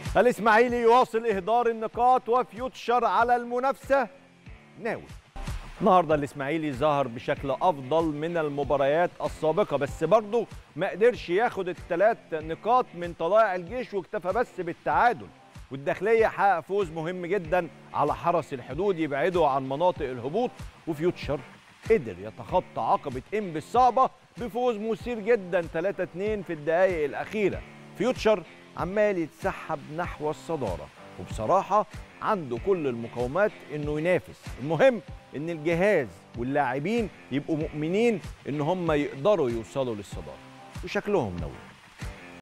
الإسماعيلي يواصل إهدار النقاط وفيوتشر على المنافسة ناوي النهارده الإسماعيلي ظهر بشكل أفضل من المباريات السابقة بس برضه ما قدرش ياخد الثلاث نقاط من طلائع الجيش واكتفى بس بالتعادل والداخلية حقق فوز مهم جدا على حرس الحدود يبعده عن مناطق الهبوط وفيوتشر قدر يتخطى عقبة إنبي الصعبة بفوز مثير جدا 3-2 في الدقائق الأخيرة فيوتشر عمال يتسحب نحو الصدارة وبصراحة عنده كل المقومات انه ينافس المهم ان الجهاز واللاعبين يبقوا مؤمنين ان هم يقدروا يوصلوا للصدارة وشكلهم نوي